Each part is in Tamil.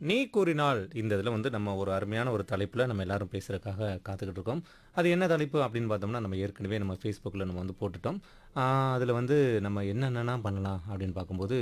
நீ கூறினால் இந்த இதில் வந்து நம்ம ஒரு அருமையான ஒரு தலைப்பில் நம்ம எல்லாரும் பேசுகிறதுக்காக காத்துக்கிட்டு இருக்கோம் அது என்ன தலைப்பு அப்படின்னு பார்த்தோம்னா நம்ம ஏற்கனவே நம்ம ஃபேஸ்புக்கில் நம்ம வந்து போட்டுட்டோம் அதில் வந்து நம்ம என்னென்னலாம் பண்ணலாம் அப்படின்னு பார்க்கும்போது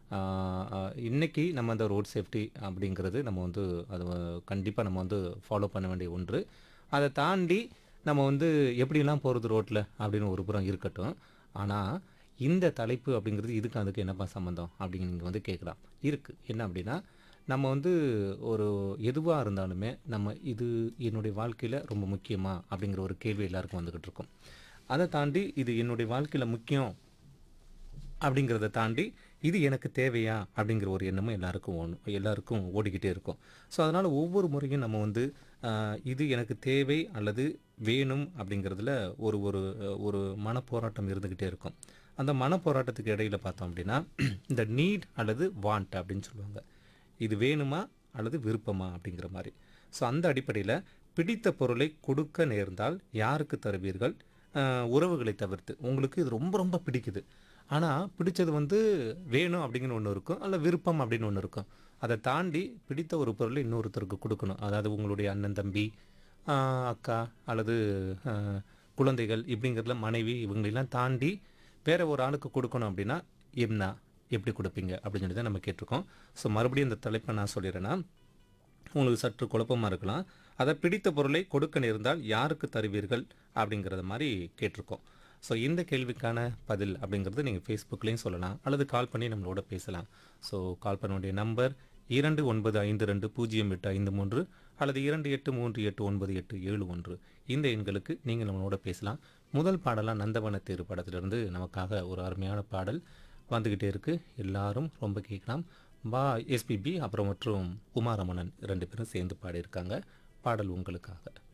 ஆஹ் ஆஹ் இன்னைக்கு நம்ம அந்த ரோட் சேஃப்டி அப்படிங்கிறது நம்ம வந்து அது கண்டிப்பாக நம்ம வந்து ஃபாலோ பண்ண வேண்டிய ஒன்று அதை தாண்டி நம்ம வந்து எப்படிலாம் போகிறது ரோட்டில் அப்படின்னு ஒரு புறம் இருக்கட்டும் ஆனால் இந்த தலைப்பு அப்படிங்கிறது இதுக்கு அதுக்கு என்னப்பா சம்மந்தம் அப்படின்னு நீங்கள் வந்து கேட்கலாம் இருக்குது என்ன அப்படின்னா நம்ம வந்து ஒரு எதுவாக இருந்தாலுமே நம்ம இது என்னுடைய வாழ்க்கையில் ரொம்ப முக்கியமா அப்படிங்கிற ஒரு கேள்வி எல்லாருக்கும் வந்துக்கிட்டு இருக்கும் அதை தாண்டி இது என்னுடைய வாழ்க்கையில் முக்கியம் அப்படிங்கிறத தாண்டி இது எனக்கு தேவையா அப்படிங்கிற ஒரு எண்ணமும் எல்லாருக்கும் ஓணும் எல்லாருக்கும் ஓடிக்கிட்டே இருக்கும் ஸோ அதனால் ஒவ்வொரு முறையும் நம்ம வந்து ஆஹ், இது எனக்கு தேவை அல்லது வேணும் அப்படிங்கிறதுல ஒரு ஒரு ஒரு மனப்போராட்டம் இருந்துக்கிட்டே இருக்கும் அந்த மனப்போராட்டத்துக்கு இடையில பார்த்தோம் அப்படின்னா இந்த நீட் அல்லது வாண்ட் அப்படின்னு சொல்லுவாங்க இது வேணுமா அல்லது விருப்பமா அப்படிங்கிற மாதிரி ஸோ அந்த அடிப்படையில் பிடித்த பொருளை கொடுக்க நேர்ந்தால் யாருக்கு தருவீர்கள் ஆஹ், உறவுகளை தவிர்த்து உங்களுக்கு இது ரொம்ப ரொம்ப பிடிக்குது ஆனால் பிடிச்சது வந்து வேணும் அப்படிங்கிற ஒன்று இருக்கும் அல்ல விருப்பம் அப்படின்னு ஒன்று இருக்கும் அதை தாண்டி பிடித்த ஒரு பொருளை இன்னொருத்தருக்கு கொடுக்கணும் அதாவது உங்களுடைய அண்ணன் தம்பி ஆஹ், அக்கா அல்லது ஆஹ், குழந்தைகள் இப்படிங்கிறதுல மனைவி இவங்களெல்லாம் தாண்டி வேற ஒரு ஆளுக்கு கொடுக்கணும் அப்படின்னா என்ன எப்படி கொடுப்பீங்க அப்படின்னு சொல்லி தான் நம்ம கேட்டிருக்கோம் ஸோ மறுபடியும் இந்த தலைப்பை நான் சொல்லிடுறேன்னா உங்களுக்கு சற்று குழப்பமாக இருக்கலாம் அதை பிடித்த பொருளை கொடுக்க நேர்ந்தால் யாருக்கு தருவீர்கள் அப்படிங்கிறத மாதிரி கேட்டிருக்கோம் ஸோ இந்த கேள்விக்கான பதில் அப்படிங்கிறது நீங்கள் ஃபேஸ்புக்லேயும் சொல்லலாம் அல்லது கால் பண்ணி நம்மளோட பேசலாம் ஸோ கால் பண்ண வேண்டிய நம்பர் இரண்டு ஒன்பது ஐந்து ரெண்டு பூஜ்ஜியம் எட்டு ஐந்து மூன்று அல்லது இரண்டு எட்டு மூன்று எட்டு ஒன்பது எட்டு ஏழு ஒன்று இந்த எண்களுக்கு நீங்கள் நம்மளோட பேசலாம் முதல் பாடலாக நந்தவன தேர் படத்திலிருந்து நமக்காக ஒரு அருமையான பாடல் வந்துக்கிட்டே இருக்கு எல்லாரும் ரொம்ப கேட்கலாம் பா எஸ்பிபி அப்புறம் மற்றும் உமாரமணன் ரெண்டு பேரும் சேர்ந்து பாடியிருக்காங்க பாடல் உங்களுக்காக